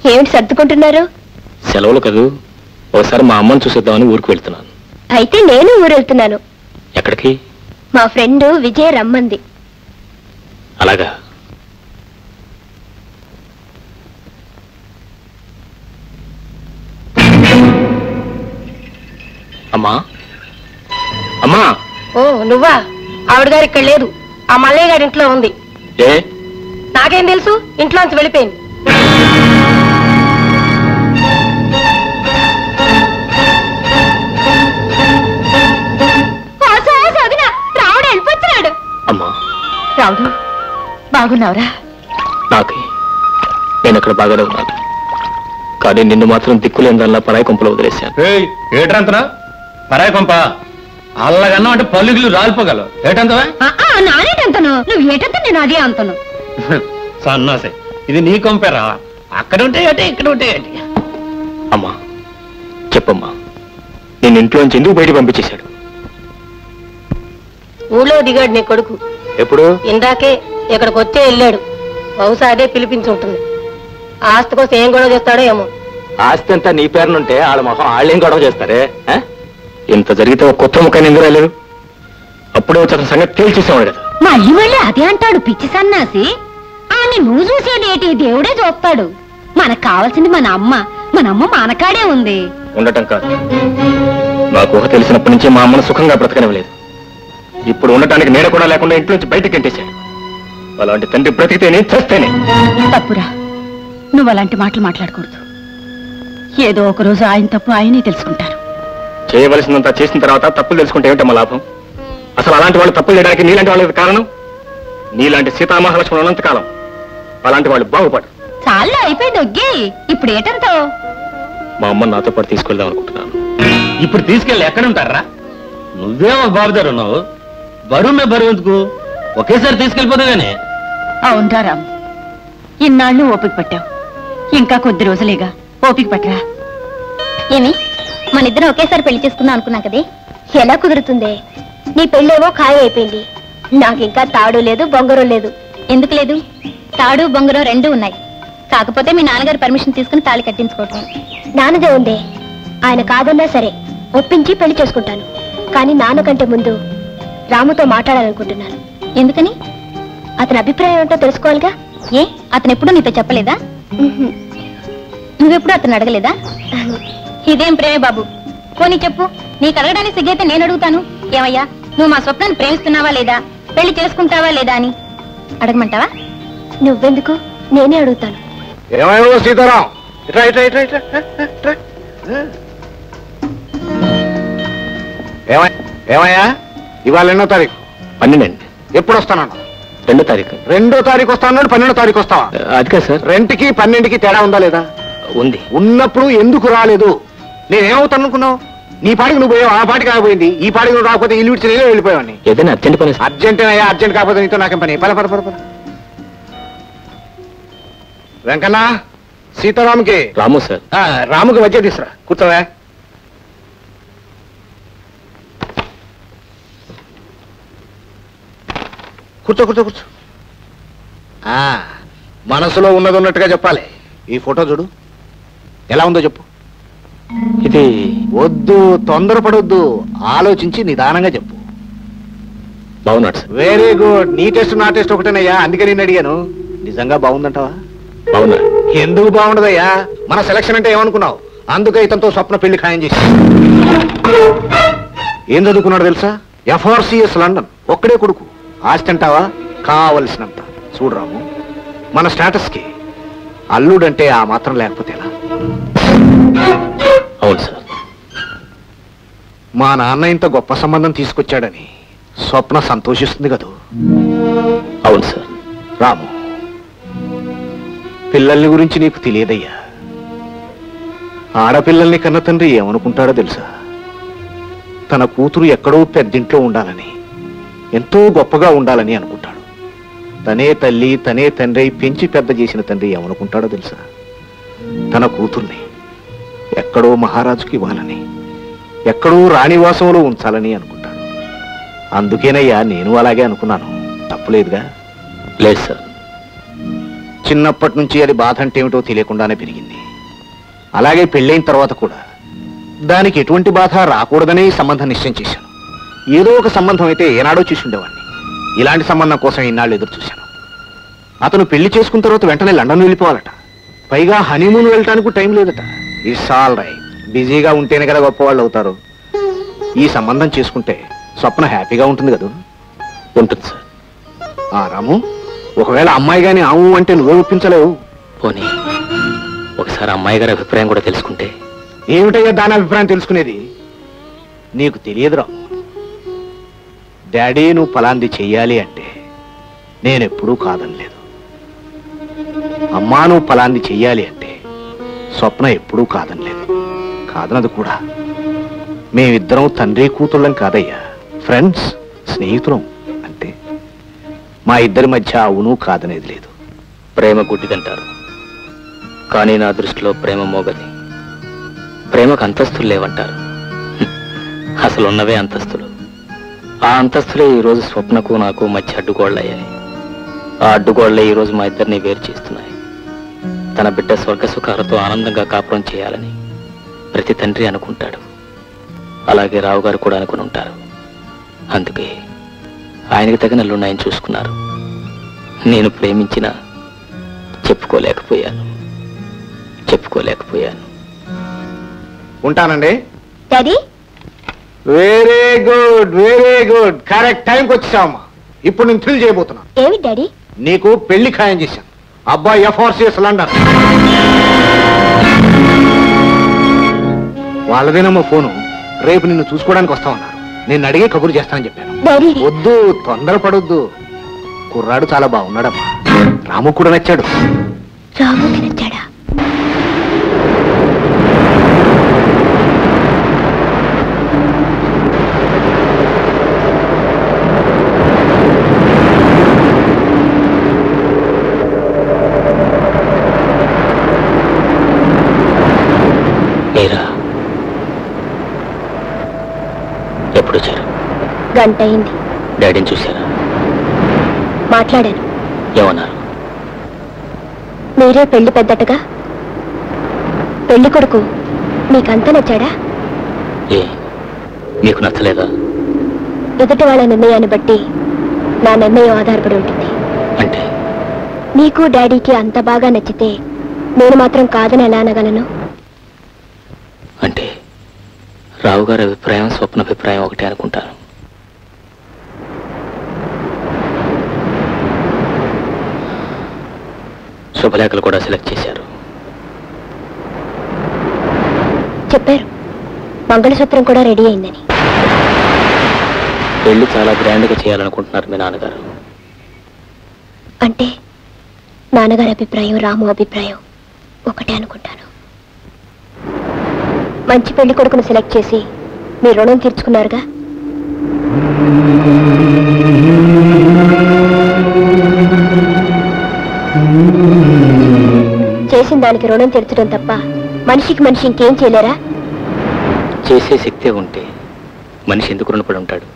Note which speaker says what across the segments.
Speaker 1: ఏమిటి సర్దుకుంటున్నారు
Speaker 2: సెలవులు కదూ ఒకసారి మా అమ్మని చూసేద్దామని ఊరికి వెళ్తున్నాను
Speaker 1: అయితే నేను ఊరెళ్తున్నాను
Speaker 2: ఎక్కడికి
Speaker 1: మా ఫ్రెండ్ విజయ రమ్మంది
Speaker 2: అలాగా అమ్మా అమ్మా
Speaker 3: ఓ నువ్వా ఆవిడ గారు ఇక్కడ లేదు ఆ మల్లయ్య గారి ఇంట్లో ఉంది
Speaker 2: ఏ
Speaker 3: నాకేం తెలుసు ఇంట్లోంచి వెళ్ళిపోయింది
Speaker 1: రావుడు వెళ్ళిపోతున్నాడు
Speaker 2: అమ్మా
Speaker 1: రావుడు బాగున్నావురా
Speaker 2: నాకే నేను అక్కడ బాగానే ఉన్నాను కానీ నిన్ను మాత్రం దిక్కులేని దానిలా పరాయి కొంపలో వదిలేశాను
Speaker 4: ఏట్రంతనా పరాయి కొంప అల్లగన్నం అంటే పల్లుగులు రాలిపోగలవు ఏటంతవా
Speaker 1: నానేటంతను నువ్వు ఏటంత నేను అదే అంతను
Speaker 4: సన్నాసే ఇది నీ కొంపేరా అక్కడ ఉంటే ఏటే ఇక్కడ ఉంటే ఏటి
Speaker 2: అమ్మా చెప్పమ్మా నేను ఇంట్లోంచి ఎందుకు బయట పంపించేశాడు
Speaker 3: ఊళ్ళో దిగాడు నీ కొడుకు
Speaker 2: ఎప్పుడు
Speaker 3: ఇందాకే ఇక్కడికి వచ్చే వెళ్ళాడు బహుశా అదే పిలిపించి ఉంటుంది ఆస్తి కోసం ఏం గొడవ చేస్తాడో ఏమో
Speaker 2: ఆస్తి అంతా నీ పేరునుంటే వాళ్ళ మొహం వాళ్ళేం గొడవ చేస్తారే ఆ? ఇంత జరిగితే ఒక కొత్త ముఖాన్ని ఎందుకు రాలేదు అప్పుడే వచ్చి అతని సంగతి తేల్చేసేవాడు కదా
Speaker 1: మళ్ళీ మళ్ళీ అదే అంటాడు పిచ్చి సన్నాసి ఆని నువ్వు చూసేదేటి దేవుడే చూస్తాడు మనకు కావాల్సింది మన అమ్మ మన అమ్మ మనకాడే ఉంది
Speaker 2: ఉండటం కాదు నాకు ఊహ తెలిసినప్పటి నుంచి మా అమ్మను సుఖంగా బ్రతకనివ్వలేదు ఇప్పుడు ఉండటానికి నేను కూడా లేకుండా ఇంట్లో నుంచి బయటకు గెంటేశాడు అలాంటి తండ్రి బ్రతికితేనే చస్తేనే
Speaker 1: తప్పురా నువ్వు అలాంటి మాటలు మాట్లాడకూడదు ఏదో ఒక రోజు ఆయన తప్పు ఆయనే తెలుసుకుంటారు
Speaker 2: చేయవలసినంత చేసిన తర్వాత తప్పులు తెలుసుకుంటే ఏమిటమ్మా లాభం అసలు అలాంటి వాళ్ళు తప్పులు చేయడానికి నీలాంటి వాళ్ళకి కారణం నీలాంటి సీతామహాలక్ష్మణులు ఉన్నంత కాలం అలాంటి వాళ్ళు బాగుపడరు
Speaker 1: చాలా అయిపోయింది ఒగ్గి ఇప్పుడు ఏటంతో
Speaker 2: మా అమ్మ నాతో పాటు తీసుకెళ్దాం అనుకుంటున్నాను
Speaker 4: ఇప్పుడు తీసుకెళ్ళి ఎక్కడ ఉంటారా నువ్వేమో బాబుదారు ఉన్నావు బరువు మే బరువు ఎందుకు ఒకేసారి తీసుకెళ్ళిపోతాగానే
Speaker 1: అవునరా రామ్ ఇన్నాళ్ళు ఓపిక పట్టావు ఇంకా కొద్ది రోజులేగా ఓపిక పట్టరా ఏమి మన ఇద్దరం ఒకేసారి పెళ్లి చేసుకుందాం అనుకున్నాం కదే ఎలా కుదురుతుందే నీ పెళ్ళేమో ఖాయ అయిపోయింది నాకింకా తాడు లేదు బొంగరం లేదు ఎందుకు లేదు తాడు బొంగరం రెండు ఉన్నాయి కాకపోతే మీ నాన్నగారు పర్మిషన్ తీసుకుని తాళి కట్టించుకోవటం నాన్నదే ఉందే ఆయన కాదన్నా సరే ఒప్పించి పెళ్లి చేసుకుంటాను కానీ నాన్నకంటే ముందు రాముతో మాట్లాడాలనుకుంటున్నాను ఎందుకని అతని అభిప్రాయం ఏంటో తెలుసుకోవాలిగా ఏ అతను ఎప్పుడూ నీతో చెప్పలేదా నువ్వెప్పుడు అతను అడగలేదా ఇదేం ప్రేమే బాబు పోనీ చెప్పు నీకు అడగడానికి సిగ్గైతే నేను అడుగుతాను ఏమయ్యా నువ్వు మా స్వప్నాన్ని ప్రేమిస్తున్నావా లేదా పెళ్లి చేసుకుంటావా లేదా అని అడగమంటావా నువ్వెందుకు నేనే అడుగుతాను
Speaker 5: ఏమైనా సీతారాం ఇట్రా ఇట్రా ఇట్రా ఇట్రా ఇట్రా. ఏమై ఏమయ్యా ఇవాళ ఎన్నో తారీఖు
Speaker 2: పన్నెండండి
Speaker 5: ఎప్పుడు వస్తానన్నా
Speaker 2: రెండో తారీఖు
Speaker 5: రెండో తారీఖు వస్తాను పన్నెండో తారీఖు వస్తావా
Speaker 2: అది కాదు సార్
Speaker 5: రెంట్కి పన్నెండుకి తేడా ఉందా లేదా
Speaker 2: ఉంది
Speaker 5: ఉన్నప్పుడు ఎందుకు రాలేదు నేనేమవుతాను అనుకున్నావు నీ పాటికి నువ్వు పోయావు ఆ పాటికి ఆగిపోయింది ఈ పాటికి నువ్వు రాకపోతే ఇల్లు విడిచి నేనే వెళ్ళిపోయావని
Speaker 2: ఏదైనా అర్జెంట్ పని సార్.
Speaker 5: అర్జెంట్ అయ్యా అర్జెంట్ కాకపోతే నీతో నాకేం పని పద పద పద పద వెంకన్న సీతారాంకి
Speaker 2: రాము సార్
Speaker 5: ఆ, రాముకి మధ్య తీసురా కూర్చోవా కూర్చో కూర్చో కూర్చో ఆ, మనసులో ఉన్నది ఉన్నట్టుగా చెప్పాలి ఈ ఫోటో చూడు ఎలా ఉందో చెప్పు
Speaker 2: ఇది
Speaker 5: వద్దు తొందరపడొద్దు ఆలోచించి నిదానంగా చెప్పు
Speaker 2: బాగున్నాడు సార్
Speaker 5: వెరీ గుడ్ నీ టెస్ట్ నా టెస్ట్ ఒకటేనయ్యా అందుకే నేను అడిగాను నిజంగా బాగుందంటావా
Speaker 2: బాగున్నాడు
Speaker 5: ఎందుకు బాగుండదయ్యా మన సెలక్షన్ అంటే ఏమనుకున్నావు అందుకే ఇతనితో స్వప్న పెళ్లి ఖాయం చేసి ఏం చదువుకున్నాడు తెలుసా ఎఫ్ఆర్సిఎస్ లండన్ ఒక్కడే కొడుకు ఆస్తి అంటావా కావలసినంత చూడరాము మన స్టేటస్ కి అల్లుడంటే ఆ మాత్రం లేకపోతే ఎలా
Speaker 2: అవును సార్
Speaker 5: మా నాన్న ఇంత గొప్ప సంబంధం తీసుకొచ్చాడని స్వప్న సంతోషిస్తుంది కదూ
Speaker 2: అవును సార్
Speaker 5: రాము పిల్లల్ని గురించి నీకు తెలియదయ్యా ఆడపిల్లల్ని కన్న తండ్రి ఏమనుకుంటాడో తెలుసా తన కూతురు ఎక్కడో పెద్దింట్లో ఉండాలని ఎంతో గొప్పగా ఉండాలని అనుకుంటాడు తనే తల్లి తనే తండ్రి అయి పెంచి పెద్ద చేసిన తండ్రి ఏమనుకుంటాడో తెలుసా తన కూతుర్ని ఎక్కడో మహారాజుకి ఇవ్వాలని ఎక్కడో రాణివాసంలో ఉంచాలని అనుకుంటాడు అందుకేనయ్యా నేను అలాగే అనుకున్నాను తప్పులేదుగా
Speaker 2: లేదు సార్
Speaker 5: చిన్నప్పటి నుంచి అది బాధ అంటే ఏమిటో తెలియకుండానే పెరిగింది అలాగే పెళ్ళైన తర్వాత కూడా దానికి ఎటువంటి బాధ రాకూడదనే ఈ సంబంధం నిశ్చయం చేశాను ఏదో ఒక సంబంధం అయితే ఏనాడో చూసి ఉండేవాడిని ఇలాంటి సంబంధం కోసం ఇన్నాళ్ళు ఎదురు చూశాను అతను పెళ్లి చేసుకున్న తర్వాత వెంటనే లండన్ వెళ్ళిపోవాలట పైగా హనీమూన్ వెళ్ళటానికి టైం లేదట ఇట్స్ ఆల్ రైట్ బిజీగా ఉంటేనే కదా గొప్పవాళ్ళు అవుతారు ఈ సంబంధం చేసుకుంటే స్వప్న హ్యాపీగా ఉంటుంది కదా
Speaker 2: ఉంటుంది సార్
Speaker 5: ఆ రాము ఒకవేళ అమ్మాయి గాని ఆవు అంటే నువ్వే ఒప్పించలేవు
Speaker 2: పోనీ ఒకసారి అమ్మాయి గారి అభిప్రాయం కూడా తెలుసుకుంటే
Speaker 5: ఏమిటయ్యా దాని అభిప్రాయం తెలుసుకునేది నీకు తెలియదు రాము డాడీ నువ్వు పలాంది చెయ్యాలి అంటే నేనెప్పుడూ కాదనలేదు అమ్మా నువ్వు పలాంది చెయ్యాలి అంటే స్వప్న ఎప్పుడూ కాదనలేదు కాదనదు కూడా మేమిద్దరం తండ్రి కూతుళ్ళం కాదయ్యా ఫ్రెండ్స్ స్నేహితులం అంతే మా ఇద్దరి మధ్య అవును కాదనేది లేదు
Speaker 2: ప్రేమ గుడ్డిదంటారు కానీ నా దృష్టిలో ప్రేమ మోగది ప్రేమకు అంతస్తులు లేవంటారు హ్మ్. అసలు ఉన్నవే అంతస్తులు ఆ అంతస్తులే ఈ రోజు స్వప్నకు నాకు మధ్య అడ్డుగోళ్ళయ్యాయి ఆ అడ్డుగోళ్లే ఈ రోజు మా ఇద్దరిని వేరు చేస్తున్నాయి తన బిడ్డ స్వర్గ సుఖాలతో ఆనందంగా కాపురం చేయాలని ప్రతి తండ్రి అనుకుంటాడు అలాగే రావు గారు కూడా అనుకుని ఉంటారు అందుకే ఆయనకి తగిన ఆయన చూసుకున్నారు నేను ప్రేమించిన చెప్పుకోలేకపోయాను చెప్పుకోలేకపోయాను
Speaker 5: ఉంటానండి
Speaker 1: daddy
Speaker 5: very good very good correct టైంకి వచ్చావమ్మా ఇప్పుడు నేను థ్రిల్ చేయబోతున్నా
Speaker 1: ఏమి డాడీ
Speaker 5: నీకు పెళ్లి ఖాయం చేశాను అబ్బాయి ఎఫ్ఆర్సిఎస్ లండన్ వాళ్ళదేనమ్మా ఫోను రేపు నిన్ను చూసుకోవడానికి వస్తా ఉన్నారు నేను అడిగే కబురు చేస్తానని చెప్పాను
Speaker 1: డాడీ
Speaker 5: వద్దు తొందరపడొద్దు కుర్రాడు చాలా బాగున్నాడమ్మా రాము కూడా నచ్చాడు
Speaker 1: రాముకి నచ్చాడా
Speaker 2: మీరా ఎప్పుడు వచ్చారు
Speaker 1: గంట అయింది
Speaker 2: డాడీని చూశారా
Speaker 1: మాట్లాడాను
Speaker 2: ఏమన్నారు
Speaker 1: మీరే పెళ్లి పెద్దటగా పెళ్లి కొడుకు మీకంతా నచ్చాడా
Speaker 2: ఏ మీకు నచ్చలేదా
Speaker 1: ఎదుటి వాళ్ళ నిర్ణయాన్ని బట్టి నా నిర్ణయం ఆధారపడి ఉంటుంది
Speaker 2: అంటే
Speaker 1: నీకు డాడీకి అంత బాగా నచ్చితే నేను మాత్రం కాదని ఎలా అనగలను
Speaker 2: అంటే రావు గారి అభిప్రాయం స్వప్న అభిప్రాయం ఒకటే అనుకుంటాను శుభలేఖలు కూడా సెలెక్ట్ చేశారు
Speaker 1: చెప్పారు మంగళసూత్రం కూడా రెడీ అయిందని
Speaker 2: పెళ్లి చాలా గ్రాండ్గా చేయాలనుకుంటున్నారు మీ నాన్నగారు
Speaker 1: అంటే నాన్నగారి అభిప్రాయం రాము అభిప్రాయం ఒకటే అనుకుంటాను మంచి పెళ్లి కొడుకును సెలెక్ట్ చేసి మీ రుణం తీర్చుకున్నారుగా చేసిన దానికి రుణం తీర్చడం తప్ప మనిషికి మనిషి ఇంకేం చేయలేరా
Speaker 2: చేసే శక్తే ఉంటే మనిషి ఎందుకు రుణపడి ఉంటాడు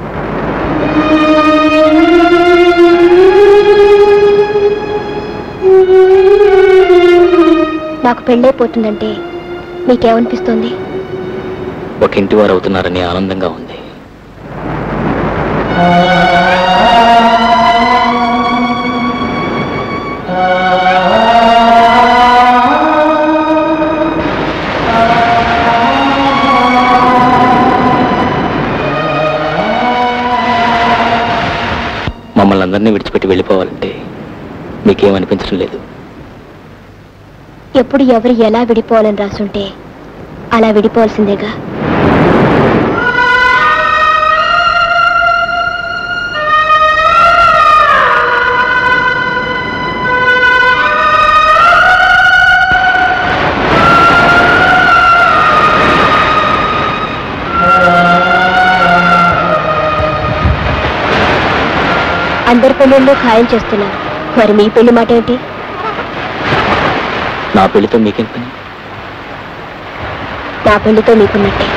Speaker 1: నాకు పెళ్ళైపోతుందంటే మీకేమనిపిస్తుంది
Speaker 2: ఒక ఇంటి వారు అవుతున్నారని ఆనందంగా ఉంది మమ్మల్ని అందరినీ విడిచిపెట్టి వెళ్ళిపోవాలంటే మీకేమనిపించడం లేదు
Speaker 1: ఎప్పుడు ఎవరు ఎలా విడిపోవాలని రాసుంటే అలా విడిపోవాల్సిందేగా అందరి పెళ్ళిళ్ళు ఖాయం చేస్తున్నారు మరి మీ పెళ్లి మాట ఏంటి
Speaker 2: నా పెళ్లితో మీకేం పని
Speaker 1: నా పెళ్లితో మీకున్నట్టే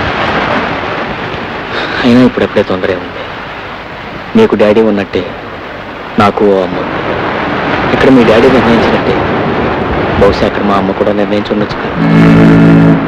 Speaker 2: అయినా ఇప్పుడెప్పుడే తొందరే ఉంది నీకు డాడీ ఉన్నట్టే నాకు ఓ అమ్మ ఉంది ఇక్కడ మీ డాడీ నిర్ణయించినట్టే బహుశా అక్కడ మా అమ్మ కూడా నిర్ణయించుండొచ్చు కదా